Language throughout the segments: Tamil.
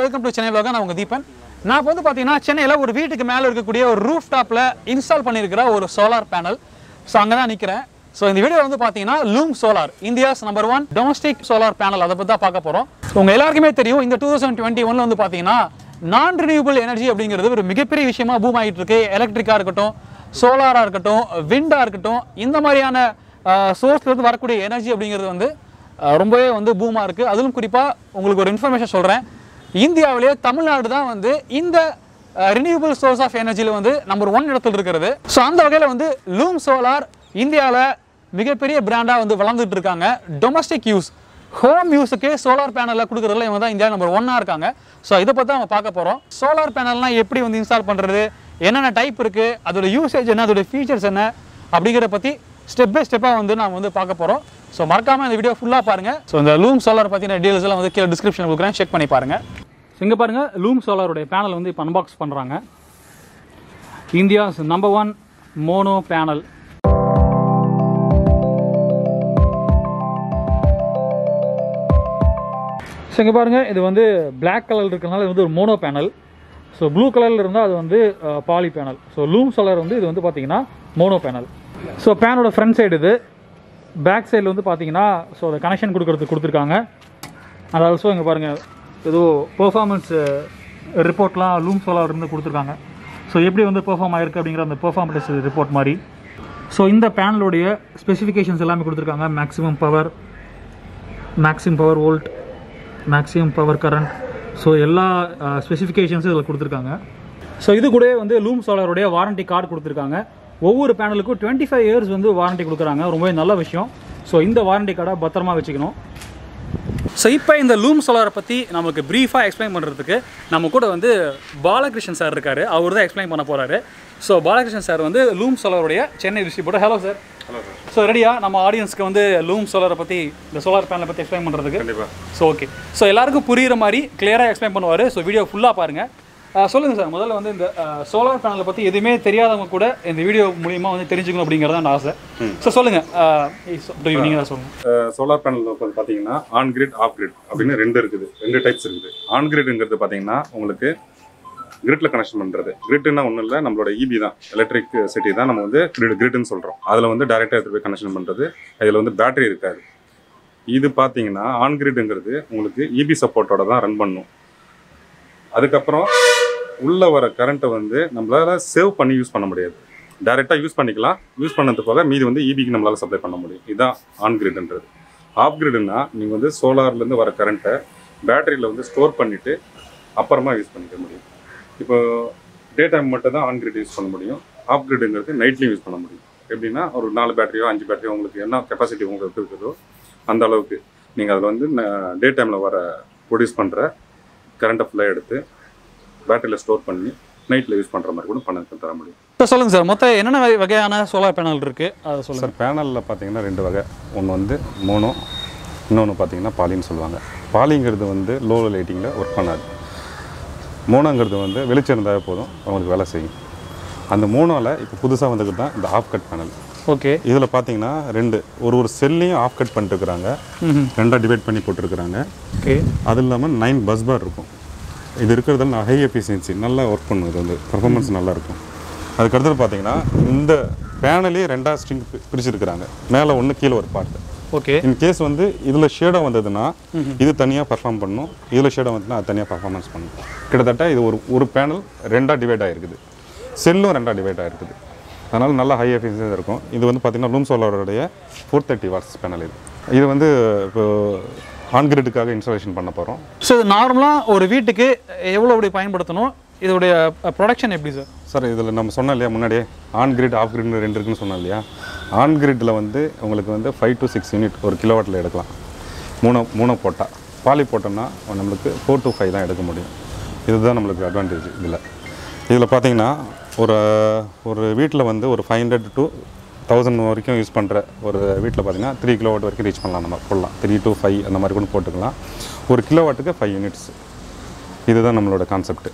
Welcome to Chennai vlog. நான் உங்கள் தீபன் நான் இப்போ வந்து பார்த்தீங்கன்னா சென்னையில் ஒரு வீட்டுக்கு மேலே இருக்கக்கூடிய ஒரு ரூஃப் டாப்பில் இன்ஸ்டால் பண்ணியிருக்கிற ஒரு சோலார் பேனல் ஸோ அங்கே தான் நிற்கிறேன் ஸோ இந்த வீடியோ வந்து பார்த்தீங்கன்னா Loom Solar India's number one domestic solar panel அதை பற்றி தான் பார்க்க போகிறோம் உங்கள் எல்லாருக்குமே தெரியும் இந்த டூ தௌசண்ட் டுவெண்ட்டி ஒன்ல வந்து பார்த்தீங்கன்னா நான் ரினியூபிள் எனர்ஜி அப்படிங்கிறது ஒரு மிகப்பெரிய விஷயமா பூம் ஆகிட்டு இருக்கு எலக்ட்ரிக்காக இருக்கட்டும் சோலாராக இருக்கட்டும் விண்டாக இருக்கட்டும் இந்த மாதிரியான சோர்ஸ்லேருந்து வரக்கூடிய எனர்ஜி அப்படிங்கிறது வந்து அஹ், ரொம்பவே வந்து பூமாக இருக்குது அதிலும் குறிப்பாக உங்களுக்கு ஒரு இன்ஃபர்மேஷன் சொல்கிறேன் இந்தியாவிலேயே தமிழ்நாடு தான் வந்து இந்த ரினியூபிள் சோர்ஸ் ஆஃப் எனர்ஜியில் வந்து நம்பர் ஒன் இடத்துல இருக்கிறது ஸோ அந்த வகையில் வந்து லூம் சோலார் இந்தியாவில் மிகப்பெரிய பிராண்டாக வந்து வளர்ந்துட்டு இருக்காங்க டொமஸ்டிக் யூஸ் ஹோம் யூஸுக்கு சோலார் பேனலில் கொடுக்குறதுல இவங்க தான் இந்தியா நம்பர் ஒன்னாக இருக்காங்க ஸோ இதை பற்றி நம்ம பார்க்க போகிறோம் சோலார் பேனல்னால் எப்படி வந்து இன்ஸ்டால் பண்ணுறது என்னென்ன டைப் இருக்குது அதோட யூசேஜ் என்ன அதோட ஃபீச்சர்ஸ் என்ன அப்படிங்கிறத பற்றி ஸ்டெப் பை ஸ்டெப்பாக வந்து நாம் வந்து பார்க்க போகிறோம் ஸோ மறக்காமல் இந்த வீடியோ ஃபுல்லாக பாருங்கள் ஸோ இந்த லூம் சோலார் பற்றின டீல்ஸ் எல்லாம் வந்து கீழே டிஸ்கிரிப்ஷன் கொடுக்குறேன் செக் பண்ணி பாருங்கள் இங்கே பாருங்கள் லூம் சோலாருடைய பேனல் வந்து இப்போ அன்பாக்ஸ் பண்ணுறாங்க India's number one mono panel so இங்கே பாருங்கள் இது வந்து Black கலர் இருக்கிறனால இது வந்து ஒரு மோனோ பேனல் ஸோ ப்ளூ கலரில் இருந்தால் அது வந்து poly panel so Loom Solar வந்து இது வந்து பார்த்தீங்கன்னா மோனோ பேனல் ஸோ பேனோட ஃப்ரண்ட் சைடு இது பேக் சைடில் வந்து பார்த்தீங்கன்னா ஸோ அதை கனெக்ஷன் கொடுக்கறதுக்கு கொடுத்துருக்காங்க அது ஆல்சோ இங்கே பாருங்கள் ஏதோ பெர்ஃபார்மன்ஸ் ரிப்போர்ட்லாம் லூம் சோலார் இருந்து கொடுத்துருக்காங்க ஸோ எப்படி வந்து பெர்ஃபார்ம் ஆயிருக்கு அப்படிங்கிற அந்த பெர்ஃபார்மன்ஸ் ரிப்போர்ட் மாதிரி ஸோ இந்த பேனலுடைய ஸ்பெசிஃபிகேஷன்ஸ் எல்லாமே கொடுத்துருக்காங்க maximum power maximum power volt maximum power current so எல்லா ஸ்பெசிஃபிகேஷன்ஸும் இதில் கொடுத்துருக்காங்க ஸோ இது கூட வந்து லூம் சோலாருடைய வாரண்டி கார்டு கொடுத்துருக்காங்க ஒவ்வொரு பேனலுக்கும் டுவெண்ட்டி ஃபைவ் இயர்ஸ் வந்து வாரண்டி கொடுக்குறாங்க ரொம்பவே நல்ல விஷயம் ஸோ இந்த வாரண்டி கார்டை பத்திரமா வச்சுக்கணும் ஸோ இப்போ இந்த லூம் சோலாரை பற்றி நமக்கு ப்ரீஃபாக எக்ஸ்பிளைன் பண்ணுறதுக்கு நம்ம கூட வந்து பாலகிருஷ்ணன் சார் இருக்கார் அவர் தான் எக்ஸ்பிளைன் பண்ண போகிறாரு ஸோ பாலகிருஷ்ணன் சார் வந்து லூம் சோலாருடைய Chennai distributor hello sir so ரெடியா நம்ம ஆடியன்ஸ்க்கு வந்து லூம் சோலாரை பற்றி இந்த சோலார் பேனலை பற்றி எக்ஸ்பிளைன் பண்ணுறதுக்கு கண்டிப்பா ஸோ ஓகே ஸோ எல்லாருக்கும் புரியுற மாதிரி கிளியராக எக்ஸ்பிளைன் பண்ணுவார் ஸோ வீடியோ ஃபுல்லாக பாருங்கள் சொல்லுங்கள் சார் முதல்ல வந்து இந்த சோலார் பேனலை பற்றி எதுவுமே தெரியாதவங்க கூட இந்த வீடியோ மூலியமா வந்து தெரிஞ்சுக்கணும் அப்படிங்கிறது தான் ஆசை ஸோ சொல்லுங்கள் நீங்கள் தான் சொல்லுங்கள் சோலார் பேனல் வந்து பார்த்தீங்கன்னா ஆன் கிரிட் ஆஃப் கிரிட் அப்படின்னு ரெண்டு இருக்குது ரெண்டு டைப்ஸ் இருக்குது ஆன் கிரிட்ங்கிறது பார்த்தீங்கன்னா உங்களுக்கு கிரிட்ல கனெக்ஷன் பண்ணுறது கிரிட்னா ஒன்றும் இல்லை நம்மளோட இபி தான் எலக்ட்ரிக் சிட்டி தான் நம்ம வந்து கிரிட் கிரிட்னு சொல்கிறோம் அதில் வந்து டேரெக்டாக எடுத்து போய் கனெக்ஷன் பண்ணுறது அதில் வந்து பேட்டரி இருக்காது இது பார்த்தீங்கன்னா ஆன் கிரிட்ங்கிறது உங்களுக்கு இபி சப்போர்ட்டோட தான் ரன் பண்ணும் அதுக்கப்புறம் உள்ள வர கரண்ட்டை வந்து நம்மளால சேவ் பண்ணி யூஸ் பண்ண முடியாது டைரெக்டாக யூஸ் பண்ணிக்கலாம் யூஸ் பண்ணது போக மீதி வந்து இபிக்கு நம்மளால சப்ளை பண்ண முடியும் இதுதான் ஆன் கிரிட்ன்றது ஆஃப் கிரிட்னா நீங்கள் வந்து சோலார்லேருந்து வர கரண்ட்டை பேட்டரியில் வந்து ஸ்டோர் பண்ணிவிட்டு அப்புறமா யூஸ் பண்ணிக்க முடியும் இப்போ டே டைம் மட்டும் தான் ஆன் கிரிட் யூஸ் பண்ண முடியும் ஆஃப் கிரிட்ங்கிறது நைட்லையும் யூஸ் பண்ண முடியும் எப்படின்னா ஒரு நாலு பேட்டரியோ அஞ்சு பேட்டரியோ உங்களுக்கு என்ன கெப்பாசிட்டி உங்களுக்கு இருக்குதோ அந்த அளவுக்கு நீங்கள் அதில் வந்து டே டைமில் வர ப்ரொடியூஸ் பண்ணுற கரண்ட்டை ஃபுல்லாக எடுத்து பேட்டரியில் ஸ்டோர் பண்ணி நைட்டில் யூஸ் பண்ணுற மாதிரி கூட பண்ண தர முடியும் சார் சொல்லுங்கள் சார் மொத்தம் என்னென்ன வகை- வகையான சோலார் பேனல் இருக்குது அதை சொல்லுங்கள் சார் பேனலில் பார்த்தீங்கன்னா ரெண்டு வகை ஒன்று வந்து மோனோ இன்னொன்று பார்த்தீங்கன்னா பாலின்னு சொல்லுவாங்க பாலிங்கிறது வந்து லோ லைட்டிங்கில் ஒர்க் பண்ணாது மோனோங்கிறது வந்து வெளிச்சம் இருந்தாவே போதும் அவங்களுக்கு வேலை செய்யும் அந்த மோனோவில் இப்போ புதுசாக வந்தது தான் இந்த ஆஃப் கட் பேனல் ஓகே இதில் பார்த்தீங்கன்னா ரெண்டு ஒரு ஒரு செல்லையும் ஆஃப் கட் பண்ணிட்டு இருக்கிறாங்க ம் ரெண்டாக டிவைட் பண்ணி போட்டிருக்கிறாங்க ஓகே அது இல்லாமல் நைன் பஸ் பார் இருக்கும் இது இருக்கிறதுல ஹை எஃபிஷியன்சி நல்லா ஒர்க் பண்ணும் இது வந்து பர்ஃபார்மன்ஸ் நல்லா இருக்கும் அதுக்கடுத்தது பார்த்தீங்கன்னா இந்த பேனலே ரெண்டாக ஸ்ட்ரிங் பிரிச்சிருக்கிறாங்க மேலே ஒன்று கீழே ஒரு பார்ட் ஓகே இன் கேஸ் வந்து இதில் ஷேடாக வந்ததுன்னா இது தனியாக பர்ஃபார்ம் பண்ணும் இதில் ஷேடாக வந்ததுன்னா அது தனியாக பர்ஃபார்மன்ஸ் பண்ணும் கிட்டத்தட்ட இது ஒரு ஒரு பேனல் ரெண்டாக டிவைட் ஆகிருக்குது செல்லும் ரெண்டாக டிவைட் ஆகிருக்குது அதனால் நல்லா ஹை எஃபிஷியன்ஸாக இருக்கும் இது வந்து பார்த்திங்கன்னா ரூம் சோலாரோடைய ஃபோர் தேர்ட்டி வாட்ஸ் பேனல் இது இது வந்து இப்போ ஆன்கிரிட்டுக்காக இன்ஸ்டாலேஷன் பண்ண போகிறோம் ஸோ இது நார்மலாக ஒரு வீட்டுக்கு எவ்வளோ அப்படி பயன்படுத்தணும் இதோடைய ப்ரொடக்ஷன் எப்படி சார் சார் இதில் நம்ம சொன்னோம் இல்லையா முன்னாடியே ஆன் கிரிட் ஆஃப் கிரிட்னு ரெண்டு இருக்குன்னு சொன்னோம் இல்லையா ஆன் கிரிட்டில் வந்து உங்களுக்கு வந்து ஃபைவ் to சிக்ஸ் யூனிட் ஒரு கிலோவாட்டில் எடுக்கலாம் மூணு மூணு போட்டால் பாலி போட்டோம்னா நம்மளுக்கு ஃபோர் to ஃபைவ் தான் எடுக்க முடியும் இதுதான் நம்மளுக்கு அட்வான்டேஜ் இதில் இதில் பார்த்தீங்கன்னா ஒரு ஒரு வீட்டில் வந்து ஒரு ஃபைவ் ஹண்ட்ரட் டு தௌசண்ட் வரைக்கும் யூஸ் பண்ணுற ஒரு வீட்டில் பார்த்தீங்கன்னா த்ரீ கிலோவாட் வரைக்கும் ரீச் பண்ணலாம் நம்ம போடலாம் த்ரீ to ஃபைவ் அந்த மாதிரி கூட போட்டுக்கலாம் ஒரு கிலோவாட்டுக்கு ஃபைவ் யூனிட்ஸ் இதுதான் நம்மளோட கான்செப்ட்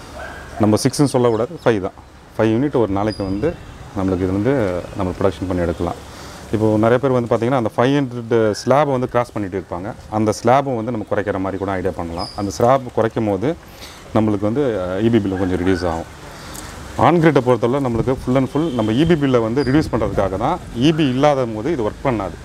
நம்ம சிக்ஸ்னு சொல்லக்கூடாது ஃபைவ் தான் ஃபைவ் யூனிட் ஒரு நாளைக்கு வந்து நம்மளுக்கு இது வந்து நம்ம ப்ரொடக்ஷன் பண்ணி எடுக்கலாம் இப்போ நிறைய பேர் வந்து பார்த்தீங்கன்னா அந்த ஃபைவ் ஹண்ட்ரட் ஸ்லாபை வந்து கிராஸ் பண்ணிட்டு இருப்பாங்க அந்த ஸ்லாபை வந்து நம்ம குறைக்கிற மாதிரி கூட ஐடியா பண்ணலாம் அந்த ஸ்லாப் குறைக்கும் போது நம்மளுக்கு வந்து இபி பில்லு கொஞ்சம் ரிடியூஸ் ஆகும் ஆன்கிரிட்டை பொறுத்தவரை நம்மளுக்கு ஃபுல் அண்ட் ஃபுல் நம்ம இபி பில்லை வந்து ரிடியூஸ் பண்ணுறதுக்காக தான் இபி இல்லாத போது இது ஒர்க் பண்ணாது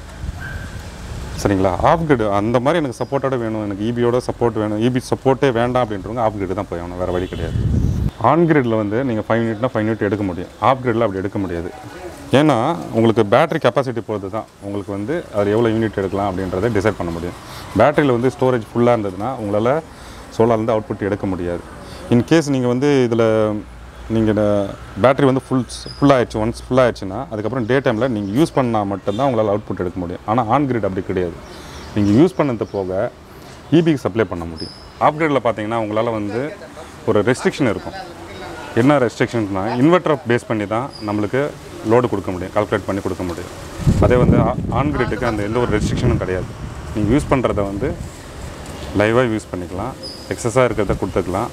சரிங்களா ஆஃப் கிரிட் அந்த மாதிரி எனக்கு சப்போர்ட்டோட வேணும் எனக்கு இபியோட சப்போர்ட் வேணும் இபி சப்போர்ட்டே வேண்டாம் அப்படின்றவங்க ஆஃப் கிரிட் தான் போய் ஆகணும் வேறு வழி கிடையாது ஆன் கிரிட்ல வந்து நீங்கள் ஃபைவ் மினிட்னா ஃபைவ் மினிட் எடுக்க முடியும் ஆஃப் கிரிட்ல அப்படி எடுக்க முடியாது ஏன்னா உங்களுக்கு பேட்டரி கெப்பாசிட்டி பொறுத்து தான் உங்களுக்கு வந்து அது எவ்வளோ யூனிட் எடுக்கலாம் அப்படின்றத டிசைட் பண்ண முடியும் பேட்டரியில் வந்து ஸ்டோரேஜ் ஃபுல்லாக இருந்ததுன்னா உங்களால் சோலார்லேருந்து அவுட்புட் எடுக்க முடியாது இன்கேஸ் நீங்கள் வந்து இதில் நீங்கள் பேட்டரி வந்து ஃபுல் ஃபுல்லாகிடுச்சு ஒன்ஸ் ஃபுல்லாகிடுச்சுன்னா அதுக்கப்புறம் டே டைமில் நீங்கள் யூஸ் பண்ணால் மட்டும்தான் உங்களால் அவுட்புட் எடுக்க முடியும் ஆனால் ஆன் கிரிட் அப்படி கிடையாது நீங்கள் யூஸ் பண்ணது போக இபிக்கு சப்ளை பண்ண முடியும் ஆஃப் கிரிட்டில் பார்த்தீங்கன்னா உங்களால் வந்து ஒரு ரெஸ்ட்ரிக்ஷன் இருக்கும் என்ன ரெஸ்ட்ரிக்ஷன்ஸ்னா இன்வெர்ட்டரை பேஸ் பண்ணி தான் நம்மளுக்கு லோடு கொடுக்க முடியும் கால்குலேட் பண்ணி கொடுக்க முடியும் அதே வந்து ஆன் கிரிட்டுக்கு அந்த எந்த ஒரு ரெஸ்ட்ரிக்ஷனும் கிடையாது நீங்கள் யூஸ் பண்ணுறத வந்து லைவாக யூஸ் பண்ணிக்கலாம் எக்ஸஸாக இருக்கிறத கொடுத்துக்கலாம்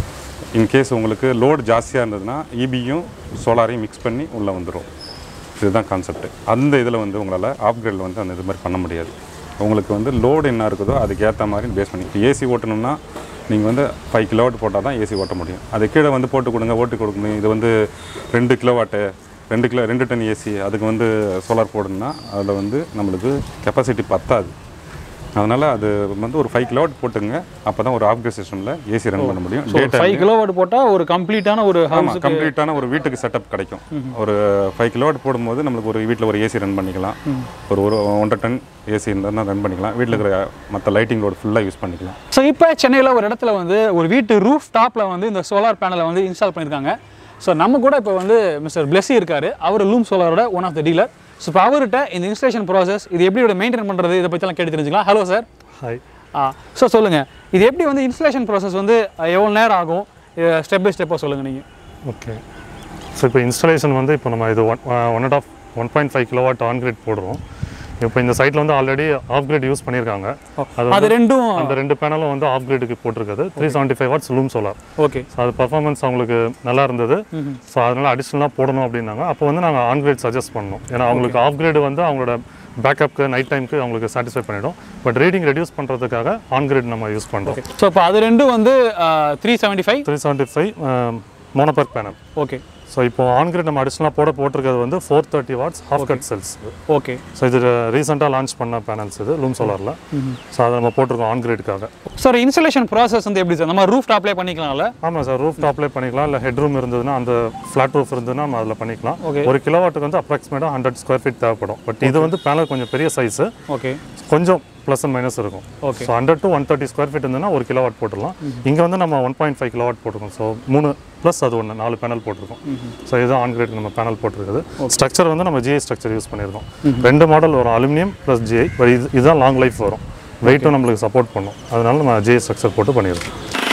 இன்கேஸ் உங்களுக்கு லோடு ஜாஸ்தியாக இருந்ததுன்னா இபியும் சோலாரையும் மிக்ஸ் பண்ணி உள்ளே வந்துடும் இதுதான் கான்செப்ட் அந்த இதில் வந்து உங்களால் ஆப்கிரேடில் வந்து அந்த இது மாதிரி பண்ண முடியாது உங்களுக்கு வந்து லோடு என்ன இருக்குதோ அதுக்கு ஏற்ற மாதிரி பேஸ் பண்ணி இப்போ ஏசி ஓட்டணும்னா நீங்கள் வந்து ஃபைவ் கிலோவாட் போட்டால் தான் ஏசி ஓட்ட முடியும் அது கீழே வந்து போட்டு கொடுங்க ஓட்டு கொடுக்க முடியும் இது வந்து ரெண்டு கிலோவாட்டு ரெண்டு கிலோ ரெண்டு டன் ஏசி அதுக்கு வந்து சோலார் போடணும்னா அதில் வந்து நம்மளுக்கு கெப்பாசிட்டி பத்தாது அதனால் அது வந்து ஒரு ஃபைவ் கிலோவாட் போட்டுங்க அப்போ தான் ஒரு ஆப்கிரேட் சிஸ்டமில் ஏசி ரன் பண்ண முடியும் டே ஃபைவ் கிலோவாட் போட்டால் ஒரு கம்ப்ளீட்டான ஒரு ஆமாம் ஹவுஸுக்கு கம்ப்ளீட்டான ஒரு வீட்டுக்கு செட்டப் கிடைக்கும் ஒரு ஃபைவ் கிலோவாட் போடும்போது நம்மளுக்கு ஒரு வீட்டில் ஒரு ஏசி ரன் பண்ணிக்கலாம் ஒரு ஒரு ஒன்றரை டன் ஏசி இருந்தால் ரன் பண்ணிக்கலாம் வீட்டில் இருக்கிற மற்ற லைட்டிங் லோடு ஃபுல்லாக யூஸ் பண்ணிக்கலாம் ஸோ இப்போ சென்னையில் ஒரு இடத்துல வந்து ஒரு வீட்டு ரூஃப் டாப்பில் வந்து இந்த சோலார் பேனலை வந்து இன்ஸ்டால் பண்ணியிருக்காங்க ஸோ நம்ம கூட இப்போ வந்து மிஸ்டர் பிளெஸி இருக்காரு அவர் லூம் சோலாரோட one of the dealer so இப்போ அவர்கிட்ட இந்த இன்ஸ்டலேஷன் ப்ராசஸ் இது எப்படி மெயின்டைன் பண்ணுறது இதை பற்றிலாம் கேட்டு தெரிஞ்சுக்கலாம் hello sir hi ah so சொல்லுங்கள் இது எப்படி வந்து இன்ஸ்டலேஷன் ப்ராசஸ் வந்து அஹ், எவ்வளோ நேரம் ஆகும் ஸ்டெப் பை ஸ்டெப்பாக சொல்லுங்கள் நீங்கள் ஓகே ஸோ இப்போ இன்ஸ்டாலேஷன் வந்து இப்போ நம்ம இது one one and off one point five kilowatt on grid போடுறோம் இப்போ இந்த சைட்டில் வந்து ஆல்ரெடி ஆஃப் கிரேட் யூஸ் பண்ணியிருக்காங்க அது அது ரெண்டும் அந்த ரெண்டு பேனலும் வந்து ஆஃப் கிரேடுக்கு போட்டிருக்குது three seventy five watts Loom Solar okay so அது பர்ஃபார்மன்ஸ் அவங்களுக்கு நல்லா இருந்தது ஸோ அதனால் அடிஷ்னலாக போடணும் அப்படின்னாங்க அப்போ வந்து நாங்கள் ஆன் கிரேட் சஜஸ்ட் பண்ணோம் ஏன்னா அவங்களுக்கு ஆஃப் கிரேடு வந்து அவங்களோட பேக்கப்க்கு நைட் டைமுக்கு அவங்களுக்கு சாட்டிஸ்ஃபை பண்ணிடும் பட் ரீடிங் ரெடியூஸ் பண்ணுறதுக்காக ஆன் கிரேட் நம்ம யூஸ் பண்ணுறோம் ஸோ இப்போ அது ரெண்டும் வந்து three seventy five three seventy five mono PERC panel okay so இப்போ ஆன் கிரிட் நம்ம அடிஷ்னலாக போட போட்டிருக்கிறது வந்து four thirty watts half cut cells okay so இது ரீசெண்டாக லான்ச் பண்ண பேனல்ஸ் இது லூம் சோலாரில் ஸோ அதை நம்ம போட்டிருக்கோம் ஆன் கிரிட்காக சார் இன்ஸ்டலேஷன் ப்ராசஸ் வந்து எப்படி சார் நம்ம ரூஃப் டாப்லேயே பண்ணிக்கலாம்ல ஆமாம் சார் ரூஃப் டாப்லேயே பண்ணிக்கலாம் இல்லை ஹெட் ரூம் இருந்ததுன்னா அந்த ஃப்ளாட் ரூஃப் இருந்ததுன்னா நம்ம அதில் பண்ணிக்கலாம் Okay. ஒரு கிலோவாட்டுக்கு வந்து அப்ராக்சிமேட்டாக ஹண்ட்ரட் ஸ்கொயர் ஃபீட் தேவைப்படும் பட் இது வந்து பேனல் கொஞ்சம் பெரிய சைஸு ஓகே கொஞ்சம் ப்ளஸ் அண்ட் மைனஸ் இருக்கும் Okay. So hundred to one thirty square feet இருந்ததுன்னா ஒரு கிலோவாட் போட்டுடலாம் இங்கே வந்து நம்ம ஒன் பாயிண்ட் ஃபைவ் கிலோவாட் போட்டிருக்கோம் ஸோ மூணு ப்ளஸ் அது ஒன்று நாலு பேனல் போட்டிருக்கோம் ஸோ இதுதான் ஆன் கிரேட் நம்ம பேனல் போட்டிருக்குது ஸ்ட்ரக்சர் வந்து நம்ம ஜிஐ ஸ்ட்ரக்சர் யூஸ் பண்ணியிருக்கோம் ரெண்டு மாடல் வரும் அலுமினியம் ப்ளஸ் ஜிஐ பட் இது இதுதான் லாங் லைஃப் வரும் வெயிட்டும் நம்மளுக்கு சப்போர்ட் பண்ணும் அதனால நம்ம ஜிஐ ஸ்ட்ரக்சர் போட்டு பண்ணியிருக்கோம்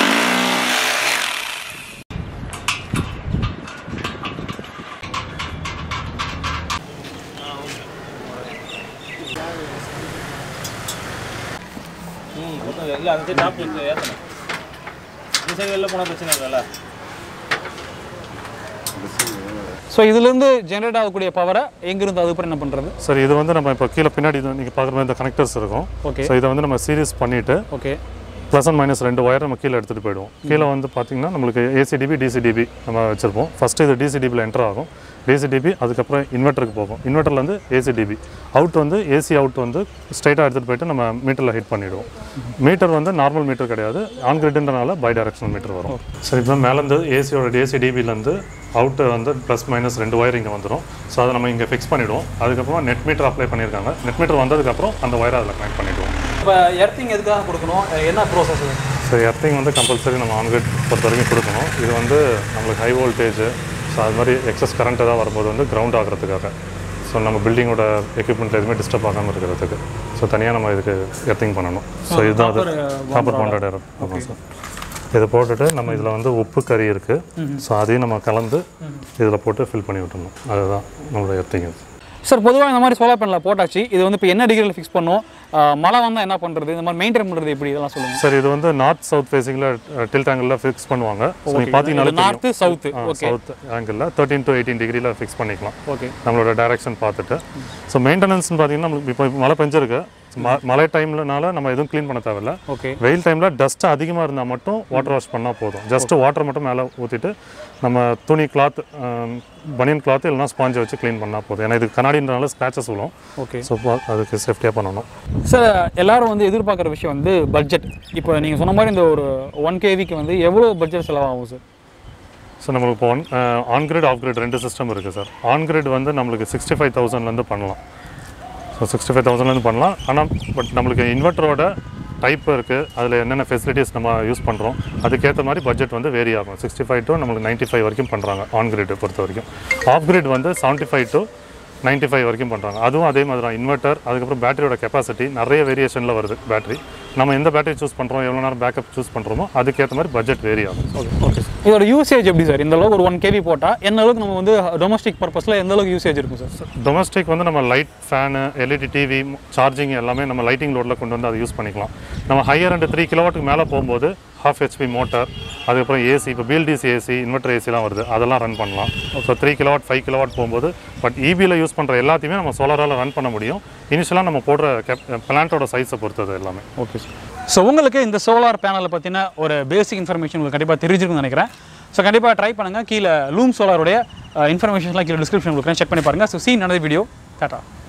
ம் மொத்தம் இல்லை அந்த சைடு டாப் ஏற்றணும் இந்த சைடு வெளில போனால் பிரச்சனை இல்லைல்ல ஸோ இதுலேருந்து ஜென்ரேட் ஆகக்கூடிய பவரை எங்கிருந்து அதுக்கப்புறம் என்ன பண்ணுறது சரி இது வந்து நம்ம இப்போ கீழே பின்னாடி இது நீங்கள் பார்க்குற மாதிரி இந்த கனெக்டர்ஸ் இருக்கும் Okay. ஸோ இதை வந்து நம்ம சீரிஸ் பண்ணிவிட்டு ஓகே ப்ளஸ் அண்ட் மைனஸ் ரெண்டு ஒயர் நம்ம கீழே எடுத்துகிட்டு போயிடுவோம் கீழே வந்து பார்த்தீங்கன்னா நம்மளுக்கு ஏசிடிபி டிசிடிபி நம்ம வச்சுருப்போம் ஃபஸ்ட்டு இது டிசிடிபியில் என்டர் ஆகும் டிசிடிபி அதுக்கப்புறம் இன்வெர்ட்டருக்கு போகும் இன்வெர்ட்டர்லேருந்து ஏசிடிபி அவுட் வந்து ஏசி அவுட் வந்து ஸ்ட்ரைட்டாக எடுத்துகிட்டு போயிட்டு நம்ம மீட்டரில் ஹிட் பண்ணிவிடுவோம் மீட்டர் வந்து நார்மல் மீட்டர் கிடையாது ஆன் கிரிட்ன்றனால பை டைரக்ஷனல் மீட்டர் வரும் சரி இப்போ மேலேருந்து ஏசியோட ஏசிடிபிலேருந்து அவுட்டு வந்து ப்ளஸ் மைனஸ் ரெண்டு ஒயர் இங்கே வந்துடும் ஸோ அதை நம்ம இங்கே ஃபிக்ஸ் பண்ணிவிடுவோம் அதுக்கப்புறமா நெட் மீட்டர் அப்ளை பண்ணியிருக்காங்க நெட் மீட்டர் வந்ததுக்கப்புறம் அந்த ஒயரை அதில் கனெக்ட் பண்ணிவிடுவோம் இப்போ எர்த்திங் எதுக்காக கொடுக்கணும் என்ன ப்ரோசஸ் ஸோ எர்த்திங் வந்து கம்பல்சரி நம்ம ஆன்கிரிட் பொறுத்த வரைக்கும் கொடுக்கணும் இது வந்து நம்மளுக்கு ஹை வோல்டேஜ் ஸோ அது மாதிரி எக்ஸஸ் கரண்ட் ஏதாவது வரும்போது வந்து கிரவுண்ட் ஆகிறதுக்காக ஸோ நம்ம பில்டிங்கோட எக்யூப்மெண்ட் எதுவுமே டிஸ்டர்ப் ஆகாமல் இருக்கிறதுக்கு ஸோ தனியாக நம்ம இதுக்கு எர்த்திங் பண்ணணும் ஸோ இதுதான் அது காப்பர் பாண்டட் எரம் ஆமாம் சார் இதை போட்டுட்டு நம்ம இதில் வந்து உப்பு கறி இருக்குது ஸோ அதையும் நம்ம கலந்து இதில் போட்டு ஃபில் பண்ணி விட்டுணும் அதுதான் நம்மளோட எர்த்திங் சார் பொதுவாக இந்த மாதிரி சோலார் பேனலில் போட்டாச்சு இது வந்து இப்போ என்ன டிகிரியில் ஃபிக்ஸ் பண்ணோம் மழை வந்தால் என்ன பண்ணுறது இந்த மாதிரி மெயின்டைன் பண்ணுறது எப்படி இதெல்லாம் சொல்லுங்கள் சார் இது வந்து நார்த் சவுத் ஃபேஸிங்கில் டில்ட் ஆங்கிளில் ஃபிக்ஸ் பண்ணுவாங்க ஸோ நீங்கள் பார்த்தீங்கன்னாலே நார்த்து சவுத்து ஓகே சவுத் ஆங்கிளில் தேர்ட்டின் டு எயிட்டீன் டிகிரியில் ஃபிக்ஸ் பண்ணிக்கலாம் ஓகே நம்மளோட டைரக்ஷன் பார்த்துட்டு ஸோ மெயின்டெனன்ஸ்னு பார்த்தீங்கன்னா நம்மளுக்கு இப்போ மழை பெஞ்சிருக்கு ம- மழை டைம்லனால நம்ம எதுவும் க்ளீன் பண்ண தேவையில்ல ஓகே வெயில் டைமில் டஸ்ட் அதிகமாக இருந்தால் மட்டும் வாட்டர் வாஷ் பண்ணால் போதும் ஜஸ்ட் வாட்டர் மட்டும் மேலே ஊற்றிட்டு நம்ம துணி கிளாத் பனியன் கிளாத் இல்லைனா ஸ்பாஞ்சை வச்சு க்ளீன் பண்ணால் போதும் ஏன்னா இது கண்ணாடின்றனால ஸ்க்ராச்சஸ் விழும் ஓகே ஸோ அதுக்கு சேஃப்டியாக பண்ணணும் சார் எல்லாரும் வந்து எதிர்பார்க்குற விஷயம் வந்து பட்ஜெட் இப்போ நீங்கள் சொன்ன மாதிரி இந்த ஒரு ஒன் கேவிக்கு வந்து எவ்வளோ பட்ஜெட் செலவாகும் சார் ஸோ நம்மளுக்கு இப்போ one on grid off grid ரெண்டு சிஸ்டம் இருக்குது சார் ஆன் கிரிட் வந்து நம்மளுக்கு சிக்ஸ்டி ஃபைவ் தௌசண்ட்லேருந்து பண்ணலாம் ஸோ சிக்ஸ்டி ஃபைவ் தௌசண்ட்லேருந்து பண்ணலாம் ஆனால் பட் நம்மளுக்கு இன்வெர்ட்டரோட டைப் இருக்குது அதில் என்னென்ன ஃபெசிலிட்டிஸ் நம்ம யூஸ் பண்ணுறோம் அதுக்கேற்ற மாதிரி பட்ஜெட் வந்து வேரி ஆகும் சிக்ஸ்டி ஃபைவ் டு நம்மளுக்கு நைன்ட்டி ஃபைவ் வரைக்கும் பண்ணுறாங்க ஆன் கிரிட் பொறுத்த வரைக்கும் ஆஃப் கிரிட் வந்து seventy five to ninety five வரைக்கும் பண்ணுறாங்க அதுவும் அதே மாதிரி தான் இன்வெர்ட்டர் அதுக்கப்புறம் பேட்டரியோட கெப்பாசிட்டி நிறைய வேரியேஷனில் வருது பேட்டரி நம்ம எந்த பேட்டரி சூஸ் பண்ணுறோம் எவ்வளோ நேரம் பேக்கப் சூஸ் பண்ணுறோமோ அதுக்கேற்ற மாதிரி பட்ஜெட் வேரி ஆகும் ஓகே ஓகே இதோட யூசேஜ் எப்படி சார் இந்த அளவுக்கு ஒரு ஒன் கேவி போட்டால் என்ன அளவுக்கு நம்ம வந்து டொமஸ்டிக் பர்பஸில் எந்த அளவுக்கு யூசேஜ் இருக்கும் சார் டொமஸ்டிக் வந்து நம்ம light fan LED TV charging எல்லாமே நம்ம லைட்டிங் லோடில் கொண்டு வந்து அதை யூஸ் பண்ணிக்கலாம் நம்ம ஹையர் அண்ட் த்ரீ கிலோவாட்டுக்கு மேலே போகும்போது ஹாஃப் ஹெச்பி மோட்டார் அதுக்கப்புறம் ஏசி இப்போ பிஎல்டிசி ஏசி இன்வெர்டர் ஏசிலாம் வருது அதெல்லாம் ரன் பண்ணலாம் so three kilowatt five kilowatt போகும்போது பட் இபியில் யூஸ் பண்ணுற எல்லாத்தையுமே நம்ம சோலாரால் ரன் பண்ண முடியும் இனிஷியலாக நம்ம போடுற கேப் பிளான்ட்டோட சைஸை பொறுத்தது எல்லாமே ஓகே சார் ஸோ உங்களுக்கு இந்த சோலார் பேனலை பற்றின ஒரு பேசிக் இன்ஃபர்மேஷன் உங்களுக்கு கண்டிப்பாக தெரிஞ்சிருக்கும்னு நினைக்கிறேன் ஸோ கண்டிப்பாக ட்ரை பண்ணுங்கள் கீழே லூம் சோலாருடைய இன்ஃபர்மேஷன்லாம் கீழே டிஸ்கிரிப்ஷன் கொடுக்குறேன் செக் பண்ணி பாருங்கள் ஸோ சீன் நடந்த வீடியோ டாட்டா